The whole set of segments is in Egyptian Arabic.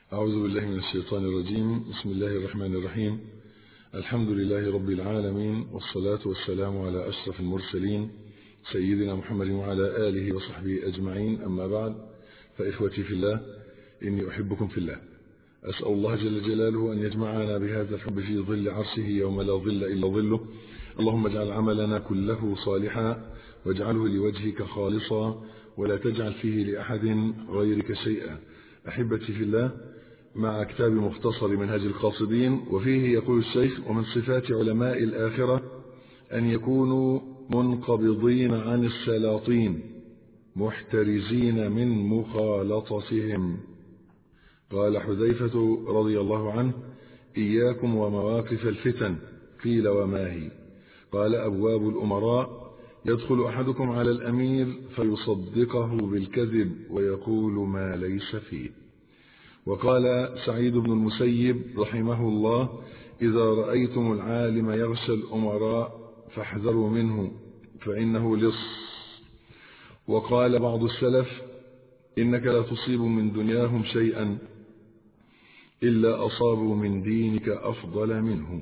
أعوذ بالله من الشيطان الرجيم بسم الله الرحمن الرحيم الحمد لله رب العالمين والصلاة والسلام على أشرف المرسلين سيدنا محمد وعلى آله وصحبه أجمعين أما بعد فإخوتي في الله إني أحبكم في الله أسأل الله جل جلاله أن يجمعنا بهذا الحب في ظل عرشه يوم لا ظل إلا ظله اللهم اجعل عملنا كله صالحا واجعله لوجهك خالصا ولا تجعل فيه لأحد غيرك شيئا أحبتي في الله مع كتاب مختصر منهج القاصدين وفيه يقول الشيخ ومن صفات علماء الآخرة أن يكونوا منقبضين عن السلاطين محترزين من مخالطتهم قال حذيفة رضي الله عنه إياكم ومواقف الفتن قيل وما هي قال أبواب الأمراء يدخل أحدكم على الأمير فيصدقه بالكذب ويقول ما ليس فيه وقال سعيد بن المسيب رحمه الله إذا رأيتم العالم يغشى الأمراء فاحذروا منه فإنه لص وقال بعض السلف إنك لا تصيب من دنياهم شيئا إلا أصابوا من دينك أفضل منه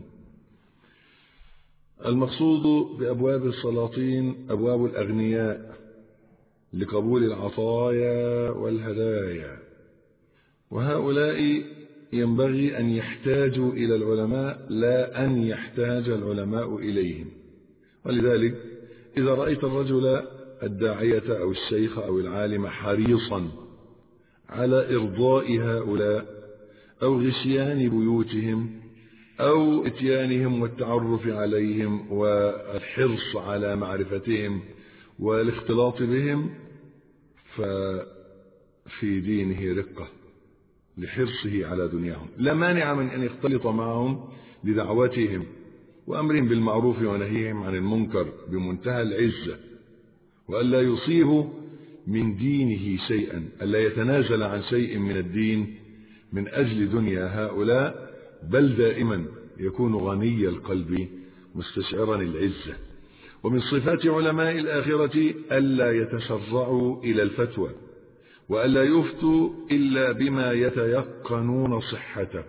المقصود بأبواب السلاطين أبواب الأغنياء لقبول العطايا والهدايا وهؤلاء ينبغي أن يحتاجوا إلى العلماء لا أن يحتاج العلماء إليهم ولذلك إذا رأيت الرجل الداعية أو الشيخ أو العالم حريصا على إرضاء هؤلاء أو غشيان بيوتهم أو اتيانهم والتعرف عليهم والحرص على معرفتهم والاختلاط بهم ففي دينه رقة لحرصه على دنياهم لا مانع من أن يختلط معهم لدعوتهم وأمرهم بالمعروف ونهيهم عن المنكر بمنتهى العزة وألا يصيب من دينه شيئا ألا يتنازل عن شيء من الدين من أجل دنيا هؤلاء بل دائما يكون غني القلب مستشعرا العزة ومن صفات علماء الآخرة ألا يتسرعوا إلى الفتوى وألا يفتوا إلا بما يتيقنون صحته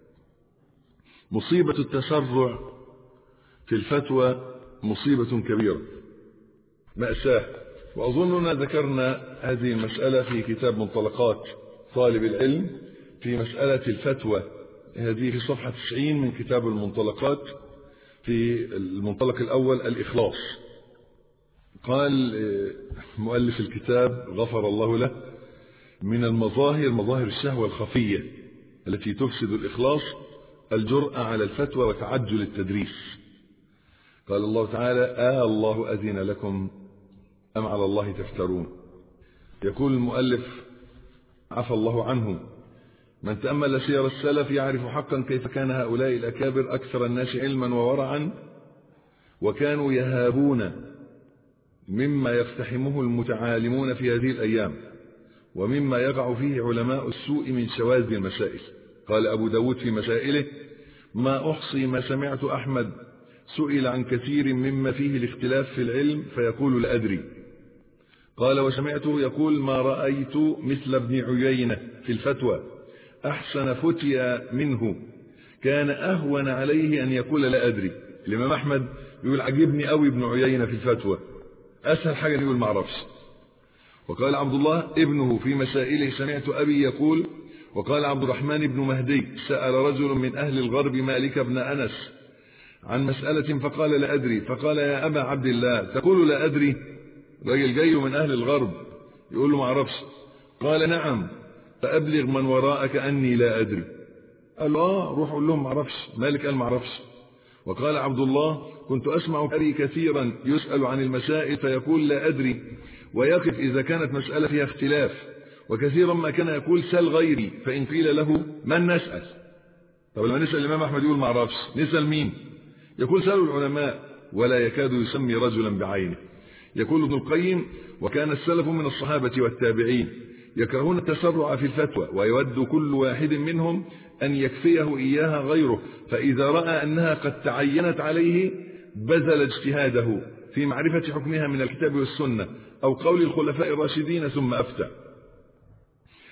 مصيبة التسرع في الفتوى مصيبة كبيرة مأساة وأظننا ذكرنا هذه المسألة في كتاب منطلقات طالب العلم في مسألة الفتوى هذه في صفحة 90 من كتاب المنطلقات في المنطلق الأول الإخلاص قال مؤلف الكتاب غفر الله له من المظاهر مظاهر الشهوة الخفية التي تفسد الإخلاص الجرأة على الفتوى وتعجل التدريس قال الله تعالى آه الله أذن لكم أم على الله تفترون يقول المؤلف عفى الله عنه من تأمل سير السلف يعرف حقا كيف كان هؤلاء الأكابر أكثر الناس علما وورعا وكانوا يهابون مما يقتحمه المتعالمون في هذه الأيام ومما يقع فيه علماء السوء من شواذ المسائل قال أبو داود في مسائله ما أحصي ما سمعت أحمد سئل عن كثير مما فيه الاختلاف في العلم فيقول لا أدري قال وسمعته يقول ما رأيت مثل ابن عيينة في الفتوى أحسن فتيا منه كان أهون عليه أن يقول لا أدري الإمام أحمد يقول عجبني قوي ابن عيينة في الفتوى أسهل حاجة يقول ما اعرفش وقال عبد الله ابنه في مسائله سمعت أبي يقول وقال عبد الرحمن بن مهدي سأل رجل من أهل الغرب مالك بن أنس عن مسألة فقال لا أدري فقال يا أبا عبد الله تقول لا أدري راجل جاي من أهل الغرب يقول له ما اعرفش قال نعم فأبلغ من وراءك أني لا أدري قال له آه روح قول لهم ما اعرفش مالك قال ما اعرفش وقال عبد الله كنت أسمع أبي كثيرا يسأل عن المسائل فيقول لا أدري ويقف إذا كانت مسألة فيها اختلاف وكثيرا ما كان يقول سل غيري فإن قيل له من نسأل طب لما نسأل الإمام أحمد يقول ما اعرفش نسأل مين يقول سألوا العلماء ولا يكاد يسمي رجلا بعينه يقول ابن القيم وكان السلف من الصحابة والتابعين يكرهون التسرع في الفتوى ويود كل واحد منهم أن يكفيه إياها غيره فإذا رأى أنها قد تعينت عليه بذل اجتهاده في معرفة حكمها من الكتاب والسنة أو قول الخلفاء الراشدين ثم أفتى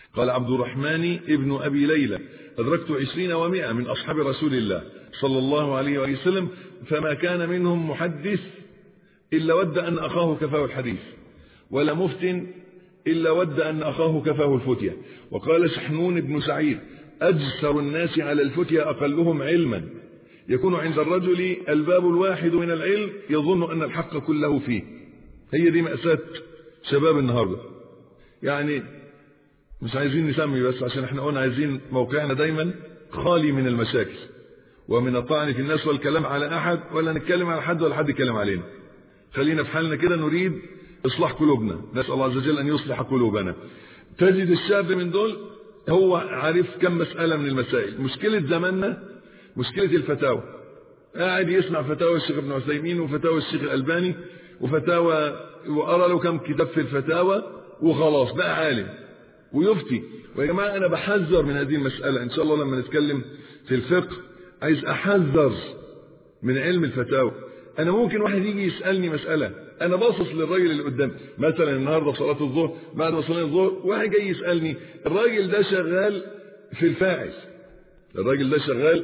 قال عبد الرحمن ابن أبي ليلى أدركت عشرين ومائة من أصحاب رسول الله صلى الله عليه وآله وسلم فما كان منهم محدث إلا ود أن أخاه كفاه الحديث ولا مفت إلا ود أن أخاه كفاه الفتية وقال شحنون بن سعيد أجسر الناس على الفتية أقلهم علما يكون عند الرجل الباب الواحد من العلم يظن أن الحق كله فيه هي دي مأساة شباب النهاردة يعني مش عايزين نسمي بس عشان احنا قلنا عايزين موقعنا دايما خالي من المشاكل ومن الطعن في الناس والكلام على أحد ولا نتكلم على حد ولا حد يتكلم علينا خلينا في حالنا كده نريد إصلاح قلوبنا نسأل الله عز وجل أن يصلح قلوبنا تجد الشاب من دول هو عارف كم مسألة من المسائل مشكلة زماننا مشكلة الفتاوى قاعد يسمع فتاوى الشيخ ابن عثيمين وفتاوى الشيخ الألباني وفتاوى وأرى له كم كتاب في الفتاوى وخلاص بقى عالم ويفتي ويا جماعة أنا بحذر من هذه المسألة إن شاء الله لما نتكلم في الفقه عايز أحذر من علم الفتاوى أنا ممكن واحد يجي يسألني مسألة أنا باصص للراجل اللي قدامي مثلا النهاردة صلاة الظهر بعد ما صلينا الظهر واحد جاي يسألني الراجل ده شغال في الفاعل الراجل ده شغال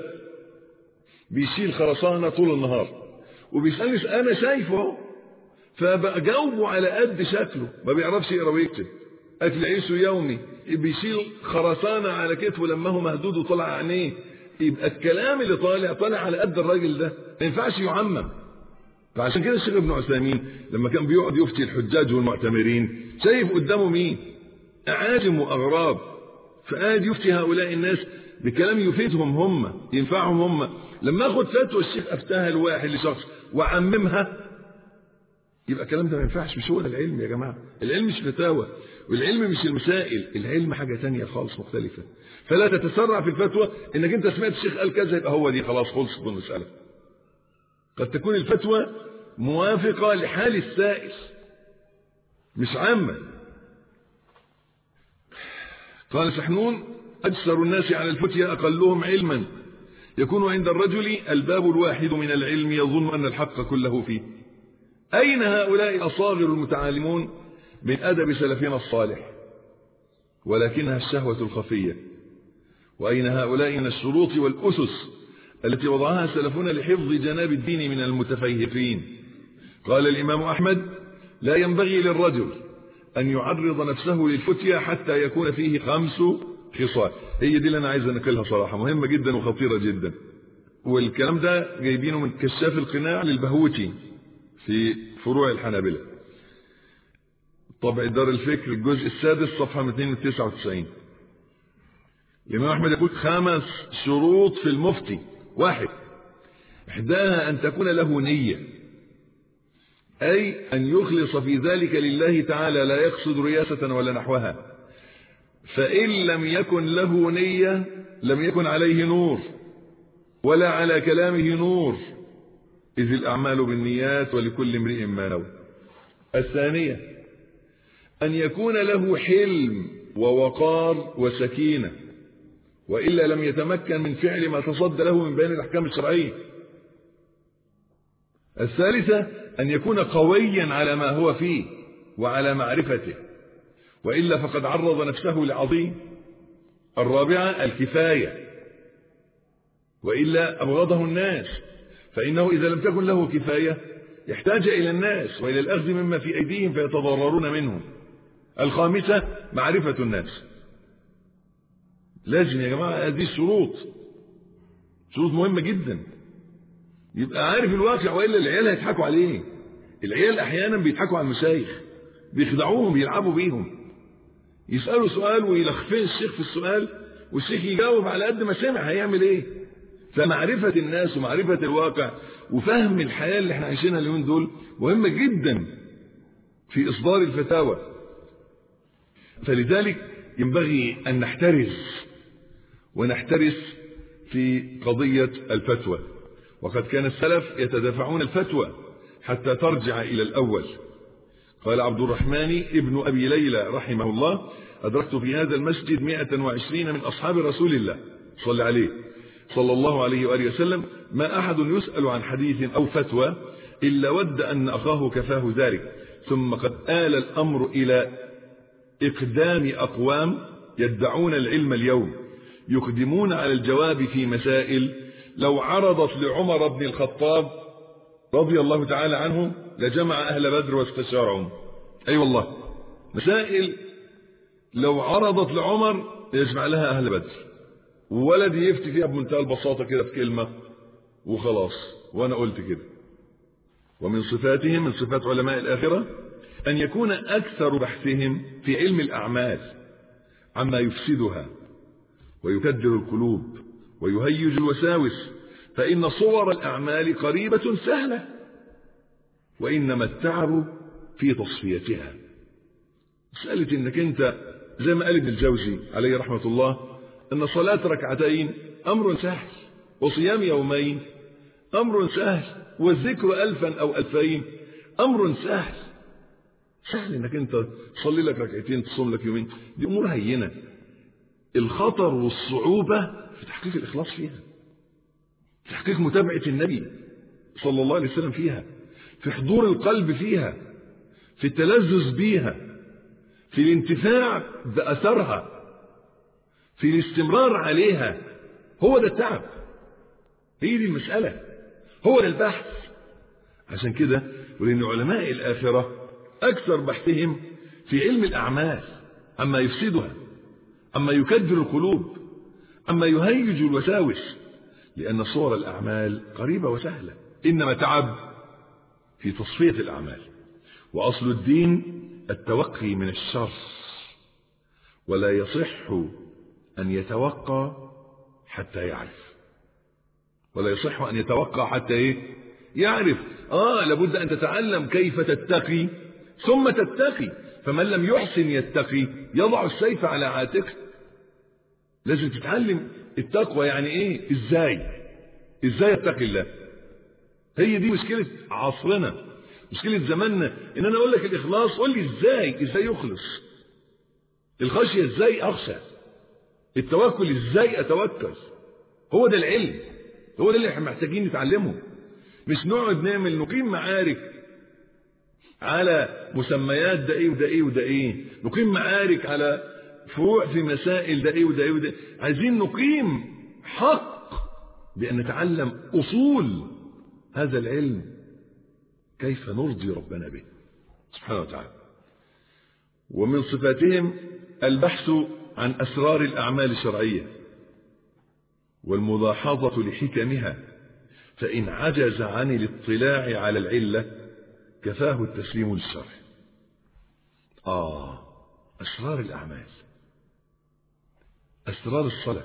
بيشيل خرسانة طول النهار وبيسألني أنا شايفه فبجاوبه على قد شكله ما بيعرفش يقرا ويكتب أكل عيشه يومي بيشيل خرسانة على كتفه لما هو مهدود وطلع عينيه يبقى الكلام اللي طالع طالع على قد الراجل ده ما ينفعش يعمم فعشان كده الشيخ ابن عثيمين لما كان بيقعد يفتي الحجاج والمعتمرين شايف قدامه مين أعاجم وأغراب فقاعد يفتي هؤلاء الناس بكلام يفيدهم هم ينفعهم هم لما اخد فتوى الشيخ افتاها لواحد لشخص وعممها يبقى الكلام ده ما ينفعش مش هو ده العلم يا جماعه العلم مش فتاوى والعلم مش المسائل العلم حاجه تانية خالص مختلفه فلا تتسرع في الفتوى انك انت سمعت الشيخ قال كذا يبقى هو دي خلاص خلصت المساله قد تكون الفتوى موافقه لحال السائل مش عامه قال سحنون أجسر الناس على الفتية أقلهم علما يكون عند الرجل الباب الواحد من العلم يظن أن الحق كله فيه أين هؤلاء الأصاغر المتعالمون من أدب سلفنا الصالح ولكنها الشهوة الخفية وأين هؤلاء من الشروط والأسس التي وضعها سلفنا لحفظ جناب الدين من المتفيهقين قال الإمام أحمد لا ينبغي للرجل أن يعرض نفسه للفتية حتى يكون فيه خمس خصال هي دي اللي أنا عايز أنقلها صراحة مهمة جدا وخطيرة جدا والكلام ده جايبينه من كشاف القناع للبهوتي في فروع الحنابلة طبع دار الفكر الجزء السادس صفحة 299 الإمام أحمد يقول خمس شروط في المفتي واحد إحداها أن تكون له نية أي أن يخلص في ذلك لله تعالى لا يقصد رياسة ولا نحوها فإن لم يكن له نية لم يكن عليه نور ولا على كلامه نور إذ الأعمال بالنيات ولكل امرئ ما نوى الثانية أن يكون له حلم ووقار وسكينة وإلا لم يتمكن من فعل ما تصد له من بين الأحكام الشرعية الثالثة أن يكون قويا على ما هو فيه وعلى معرفته وإلا فقد عرض نفسه لعظيم الرابعة الكفاية وإلا أبغضه الناس فإنه إذا لم تكن له كفاية يحتاج إلى الناس وإلى الأخذ مما في أيديهم فيتضررون منه الخامسة معرفة الناس لازم يا جماعة هذه الشروط شروط مهمة جدا يبقى عارف الواقع وإلا العيال هيضحكوا عليه العيال أحيانا بيضحكوا على المشايخ بيخدعوهم بيلعبوا بيهم يسألوا سؤال ويلخفين الشيخ في السؤال والشيخ يجاوب على قد ما سمع هيعمل ايه فمعرفة الناس ومعرفة الواقع وفهم الحياة اللي احنا عايشينها اليومين دول مهمة جدا في إصدار الفتاوى فلذلك ينبغي أن نحترز ونحترس في قضية الفتوى وقد كان السلف يتدافعون الفتوى حتى ترجع إلى الأول قال عبد الرحمن ابن أبي ليلى رحمه الله أدركت في هذا المسجد 120 من أصحاب رسول الله صلى عليه صلى الله عليه وآله وسلم ما أحد يسأل عن حديث أو فتوى إلا ود أن أخاه كفاه ذلك ثم قد آل الأمر إلى إقدام أقوام يدعون العلم اليوم يقدمون على الجواب في مسائل لو عرضت لعمر بن الخطاب رضي الله تعالى عنه لجمع أهل بدر واستشارهم أي أيوة والله مسائل لو عرضت لعمر يجمع لها أهل بدر وولد يفتي فيها بمنتهى البساطة كده في كلمة وخلاص وأنا قلت كده ومن صفاتهم من صفات علماء الآخرة أن يكون أكثر بحثهم في علم الأعمال عما يفسدها ويكدر القلوب ويهيج الوساوس فإن صور الأعمال قريبة سهلة وإنما التعب في تصفيتها مسألة إنك أنت زي ما قال ابن الجوزي عليه رحمة الله أن صلاة ركعتين أمر سهل وصيام يومين أمر سهل والذكر ألفا أو ألفين أمر سهل سهل إنك أنت تصلي لك ركعتين تصوم لك يومين دي أمور هينة الخطر والصعوبة في تحقيق الإخلاص فيها في تحقيق متابعة النبي صلى الله عليه وسلم فيها في حضور القلب فيها في التلذذ بيها في الانتفاع بأثرها في الاستمرار عليها هو ده التعب هي دي المسألة هو ده البحث عشان كده ولأن علماء الآخرة أكثر بحثهم في علم الأعمال أما يفسدها أما يكدر القلوب أما يهيج الوساوس لأن صور الأعمال قريبة وسهلة إنما تعب في تصفية الأعمال وأصل الدين التوقي من الشر ولا يصح أن يتوقى حتى يعرف ولا يصح أن يتوقع حتى إيه؟ يعرف آه لابد أن تتعلم كيف تتقي ثم تتقي فمن لم يحسن يتقي يضع السيف على عاتقه لازم تتعلم التقوى يعني ايه ازاي ازاي اتقي الله هي دي مشكلة عصرنا مشكلة زماننا ان انا اقول لك الاخلاص قول لي ازاي ازاي يخلص الخشية ازاي اخشى التوكل ازاي اتوكل هو ده العلم هو ده اللي احنا محتاجين نتعلمه مش نقعد نعمل نقيم معارك على مسميات ده ايه وده ايه وده ايه نقيم معارك على فروع في مسائل ده ايه وده ايه وده عايزين نقيم حق بان نتعلم اصول هذا العلم كيف نرضي ربنا به سبحانه وتعالى ومن صفاتهم البحث عن اسرار الاعمال الشرعيه والملاحظه لحكمها فان عجز عن الاطلاع على العله كفاه التسليم للشرع اه اسرار الاعمال أسرار الصلاة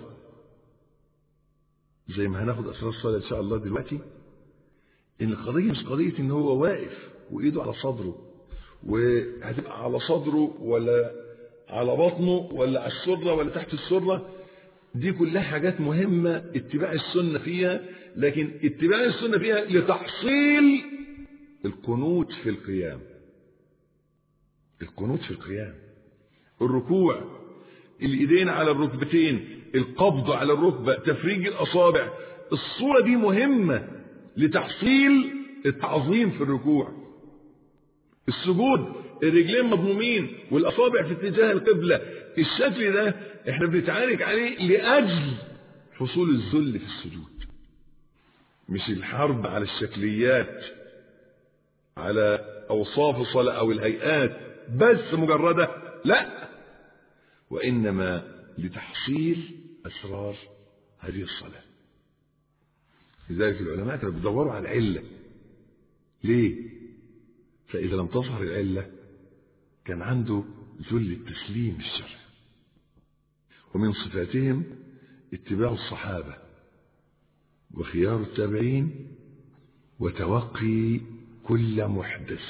زي ما هناخد أسرار الصلاة إن شاء الله دلوقتي إن القضية مش قضية إن هو واقف وإيده على صدره وهتبقى على صدره ولا على بطنه ولا على السرة ولا تحت السرة دي كلها حاجات مهمة اتباع السنة فيها لكن اتباع السنة فيها لتحصيل القنوت في القيام القنوت في القيام الركوع الايدين على الركبتين القبض على الركبة تفريج الاصابع الصورة دي مهمة لتحصيل التعظيم في الركوع السجود الرجلين مضمومين والاصابع في اتجاه القبلة الشكل ده احنا بنتعارك عليه لاجل حصول الذل في السجود مش الحرب على الشكليات على اوصاف الصلاة او الهيئات بس مجردة لا وإنما لتحصيل أسرار هذه الصلاة لذلك العلماء كانوا بيدوروا على العلة ليه؟ فإذا لم تظهر العلة كان عنده ذل التسليم الشرعي ومن صفاتهم اتباع الصحابة وخيار التابعين وتوقي كل محدث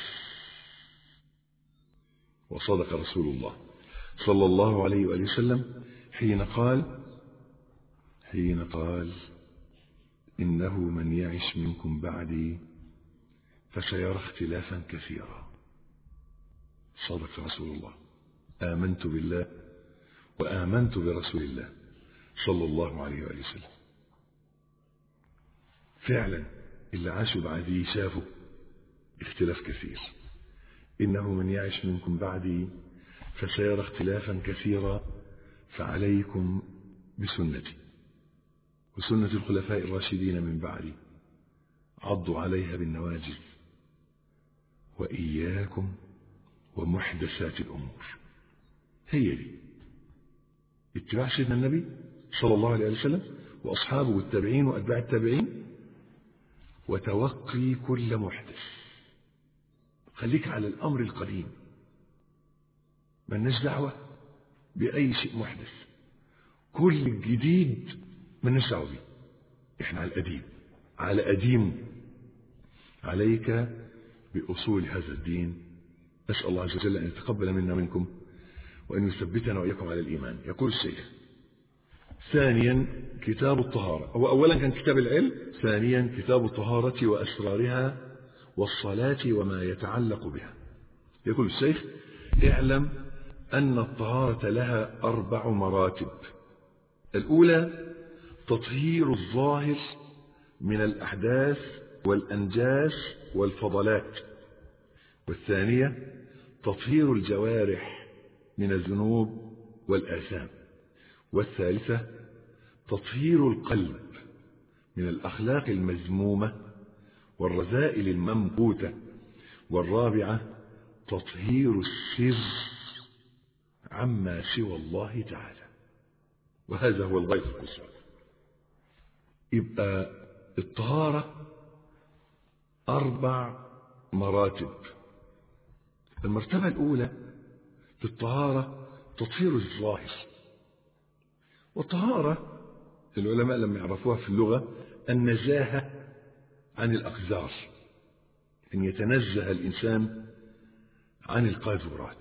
وصدق رسول الله صلى الله عليه وآله وسلم حين قال حين قال إنه من يعش منكم بعدي فسيرى اختلافا كثيرا صدق رسول الله آمنت بالله وآمنت برسول الله صلى الله عليه وآله وسلم فعلا اللي عاشوا بعدي شافوا اختلاف كثير إنه من يعش منكم بعدي فسيرى اختلافا كثيرا فعليكم بسنتي وسنة الخلفاء الراشدين من بعدي عضوا عليها بالنواجذ وإياكم ومحدثات الأمور هي دي اتباع سيدنا النبي صلى الله عليه وسلم وأصحابه والتابعين وأتباع التابعين وتوقي كل محدث خليك على الأمر القديم ملناش دعوة بأي شيء محدث كل الجديد ملناش دعوة بيه احنا على القديم على قديم عليك بأصول هذا الدين أسأل الله عز وجل أن يتقبل منا منكم وأن يثبتنا وإياكم على الإيمان يقول الشيخ ثانيا كتاب الطهارة هو أولا كان كتاب العلم ثانيا كتاب الطهارة وأسرارها والصلاة وما يتعلق بها يقول الشيخ اعلم أن الطهارة لها أربع مراتب الأولى تطهير الظاهر من الأحداث والأنجاس والفضلات والثانية تطهير الجوارح من الذنوب والآثام والثالثة تطهير القلب من الأخلاق المذمومة والرذائل الممقوتة والرابعة تطهير السر عما سوى الله تعالى وهذا هو الغاية القصوى يبقى الطهارة أربع مراتب المرتبة الأولى في الطهارة تطهير الظاهر والطهارة العلماء لما يعرفوها في اللغة النزاهة عن الأقذار أن يتنزه الإنسان عن القاذورات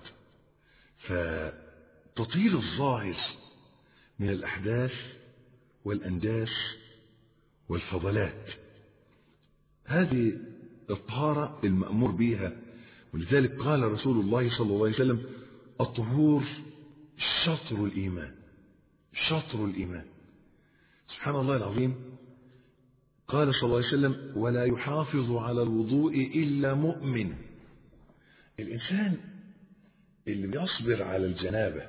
فتطهير الظاهر من الأحداث والأنداس والفضلات هذه الطهارة المأمور بها ولذلك قال رسول الله صلى الله عليه وسلم الطهور شطر الإيمان شطر الإيمان سبحان الله العظيم قال صلى الله عليه وسلم ولا يحافظ على الوضوء إلا مؤمن الإنسان اللي بيصبر على الجنابة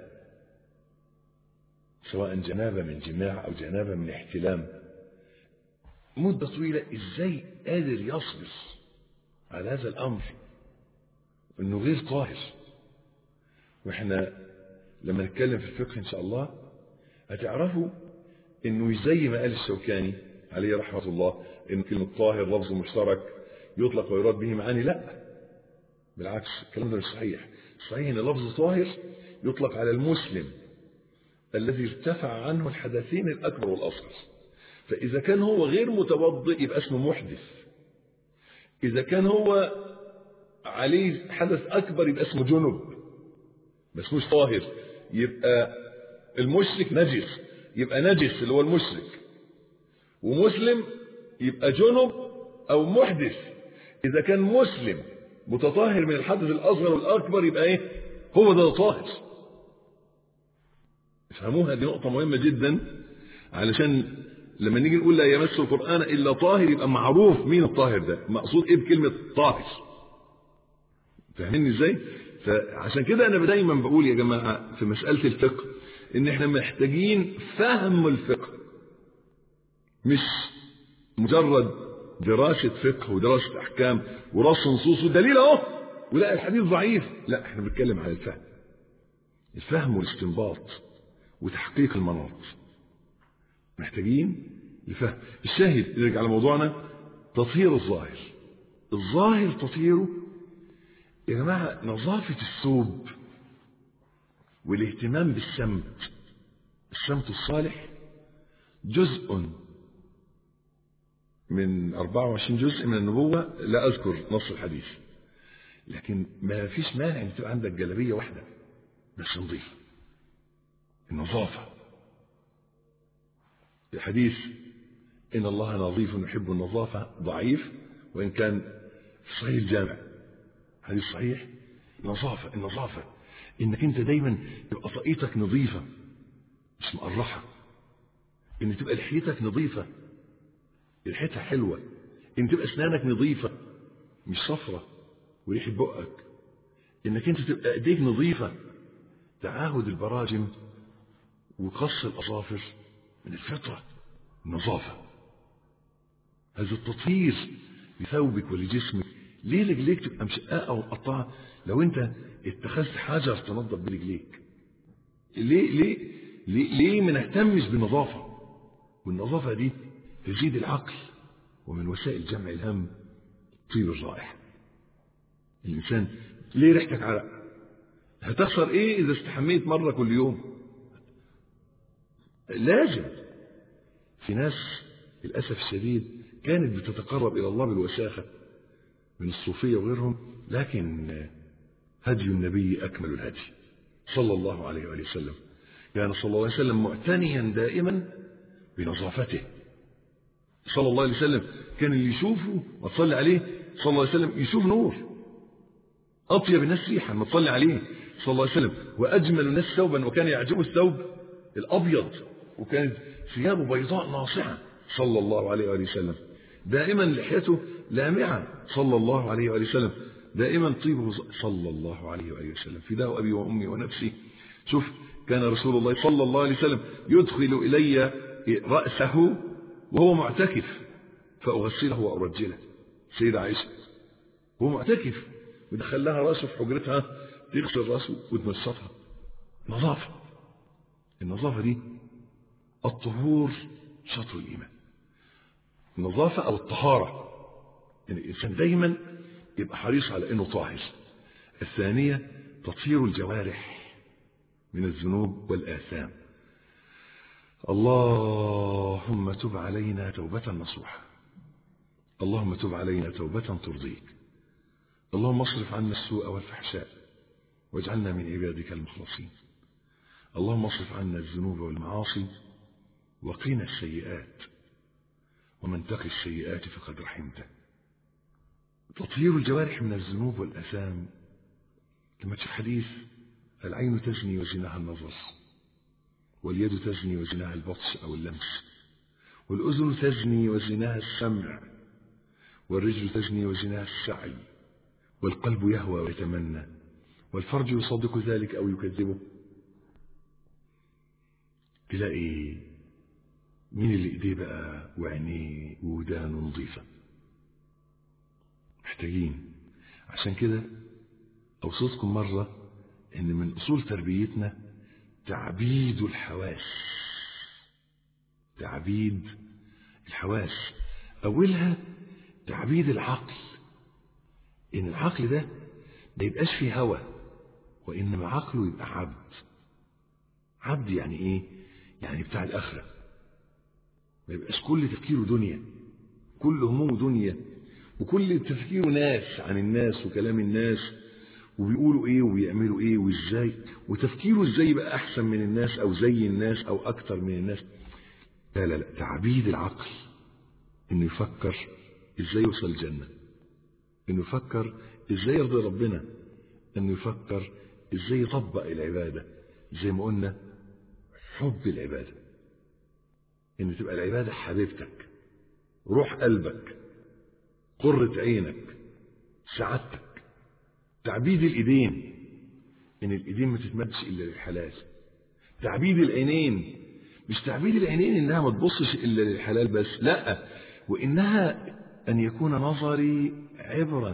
سواء جنابة من جماع أو جنابة من احتلام مدة طويلة إزاي قادر يصبر على هذا الأمر إنه غير طاهر وإحنا لما نتكلم في الفقه إن شاء الله هتعرفوا إنه مش زي ما قال الشوكاني عليه رحمة الله إن كلمة طاهر لفظ مشترك يطلق ويراد به معاني لا بالعكس الكلام ده مش صحيح صحيح إن لفظ طاهر يطلق على المسلم الذي ارتفع عنه الحدثين الأكبر والأصغر فإذا كان هو غير متوضئ يبقى اسمه محدث إذا كان هو عليه حدث أكبر يبقى اسمه جنب ما اسموش طاهر يبقى المشرك نجس يبقى نجس اللي هو المشرك ومسلم يبقى جنب أو محدث إذا كان مسلم متطهر من الحدث الأصغر والأكبر يبقى إيه هو ده طاهر افهموها دي نقطة مهمة جدا علشان لما نيجي نقول لا يمس القرآن إلا طاهر يبقى معروف مين الطاهر ده مقصود إيه بكلمة طاهر فاهميني إزاي فعشان كده أنا دايما بقول يا جماعة في مسألة الفقه إن إحنا محتاجين فهم الفقه مش مجرد دراسة فقه ودراسة أحكام ورص نصوص ودليل أهو ولا الحديث ضعيف لا إحنا بنتكلم على الفهم الفهم والاستنباط وتحقيق المناط محتاجين لفهم الشاهد نرجع على موضوعنا تطهير الظاهر الظاهر تطهيره يا جماعة نظافة الثوب والاهتمام بالسمت السمت الصالح جزء من 24 جزء من النبوة لا أذكر نص الحديث لكن ما فيش مانع ان تبقى عندك جلبية واحدة بس نظيفة النظافة الحديث إن الله نظيف يحب النظافة ضعيف وإن كان في صحيح الجامع حديث صحيح نظافة النظافة إنك أنت دايما تبقى طاقيتك نظيفة مش مقرحة إن تبقى لحيتك نظيفة ريحتها حلوة إن تبقى أسنانك نظيفة مش صفرة وريحة بقك إنك أنت تبقى إيديك نظيفة تعاهد البراجم وقص الأظافر من الفطرة النظافة هذا التطهير لثوبك ولجسمك ليه رجليك تبقى مشقاقة ومقطعة لو انت اتخذت حجر تنظف برجليك ليه ليه ليه, ليه ما نهتمش بالنظافة والنظافة دي تزيد العقل ومن وسائل جمع الهم طيب الرائحة الإنسان ليه ريحتك عرق هتخسر ايه إذا استحميت مرة كل يوم لازم في ناس للأسف الشديد كانت بتتقرب إلى الله بالوساخة من الصوفية وغيرهم لكن هدي النبي أكمل الهدي صلى الله عليه وآله وسلم كان صلى الله عليه وسلم معتنيا دائما بنظافته صلى الله عليه وسلم كان اللي يشوفه وتصلي عليه صلى الله عليه وسلم يشوف نور أطيب الناس ريحا ما تصلي عليه صلى الله عليه وسلم وأجمل الناس ثوبا وكان يعجبه الثوب الأبيض وكانت ثيابه بيضاء ناصعة صلى الله عليه وآله وسلم دائما لحيته لامعة صلى الله عليه وآله وسلم دائما طيبه صلى الله عليه وآله وسلم فداه أبي وأمي ونفسي شوف كان رسول الله صلى الله عليه وسلم يدخل إلي رأسه وهو معتكف فأغسله وأرجله سيدة عائشة هو معتكف ودخل لها راسه في حجرتها تغسل راسه وتمشطها نظافة النظافة دي الطهور شطر الإيمان النظافة أو الطهارة يعني الإنسان دايما يبقى حريص على أنه طاهر الثانية تطهير الجوارح من الذنوب والآثام اللهم تب علينا توبة نصوحة اللهم تب علينا توبة ترضيك اللهم اصرف عنا السوء والفحشاء واجعلنا من عبادك المخلصين اللهم اصرف عنا الذنوب والمعاصي وقنا السيئات ومن تقي السيئات فقد رحمته تطهير الجوارح من الذنوب والأثام لما تشوف حديث العين تزني وزناها النظر واليد تزني وزناها البطش أو اللمس والأذن تزني وزناها السمع والرجل تزني وزناها السعي والقلب يهوى ويتمنى والفرج يصدق ذلك أو يكذبه تلاقي مين اللي ايديه بقى وعينيه وودانه نظيفة محتاجين عشان كده أوصيتكم مرة إن من أصول تربيتنا تعبيد الحواس تعبيد الحواس أولها تعبيد العقل إن العقل ده ما يبقاش فيه هوى وإنما عقله يبقى عبد عبد يعني إيه؟ يعني بتاع الآخرة ما يبقاش كل تفكيره دنيا كل همومه دنيا وكل تفكيره ناس عن الناس وكلام الناس وبيقولوا ايه وبيعملوا ايه وازاي وتفكيره ازاي يبقى احسن من الناس او زي الناس او اكتر من الناس لا لا لا تعبيد العقل انه يفكر ازاي يوصل الجنة انه يفكر ازاي يرضي ربنا انه يفكر ازاي يطبق العبادة زي ما قلنا حب العبادة ان تبقى العبادة حبيبتك روح قلبك قرة عينك سعادتك تعبيد الايدين ان الايدين ما تتمدش الا للحلال تعبيد العينين مش تعبيد العينين انها ما تبصش الا للحلال بس لا وانها ان يكون نظري عبرا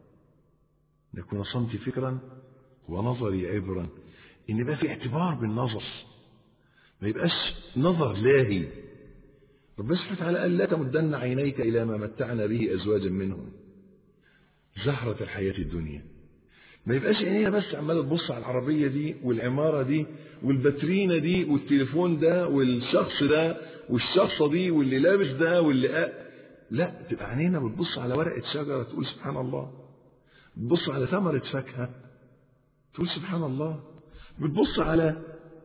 ان يكون صمتي فكرا ونظري عبرا ان يبقى في اعتبار بالنظر ما يبقاش نظر لاهي ربنا سبحانه وتعالى قال لا تمدن عينيك الى ما متعنا به ازواجا منهم زهرة الحياة الدنيا ما يبقاش عينيها بس عماله تبص على العربيه دي والعماره دي والباترينا دي والتليفون ده والشخص ده والشخصه دي واللي لابس ده واللي أ... لا تبقى عينينا بتبص على ورقه شجره تقول سبحان الله بتبص على ثمره فاكهه تقول سبحان الله بتبص على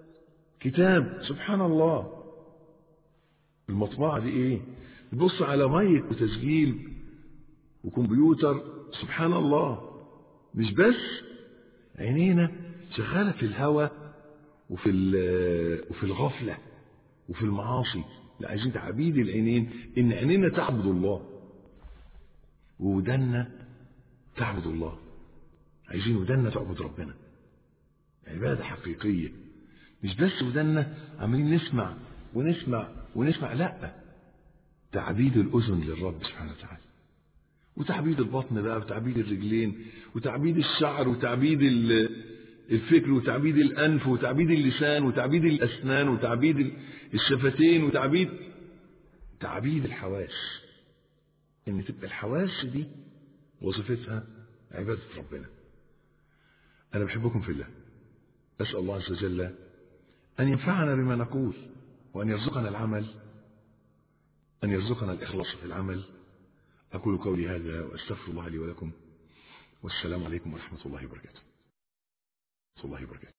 كتاب سبحان الله المطبعه دي ايه بتبص على مايك وتسجيل وكمبيوتر سبحان الله مش بس عينينا شغالة في الهوى وفي وفي الغفلة وفي المعاصي لا عايزين تعبيد العينين ان عينينا تعبد الله وودنا تعبد الله عايزين ودنا تعبد ربنا عبادة حقيقية مش بس ودنا عمالين نسمع ونسمع ونسمع لا تعبيد الأذن للرب سبحانه وتعالى وتعبيد البطن بقى وتعبيد الرجلين وتعبيد الشعر وتعبيد الفكر وتعبيد الأنف وتعبيد اللسان وتعبيد الأسنان وتعبيد الشفتين وتعبيد تعبيد الحواس إن تبقى الحواس دي وظيفتها عبادة ربنا أنا بحبكم في الله أسأل الله عز وجل أن ينفعنا بما نقول وأن يرزقنا العمل أن يرزقنا الإخلاص في العمل أقول قولي هذا وأستغفر الله لي ولكم والسلام عليكم ورحمة الله وبركاته الله وبركاته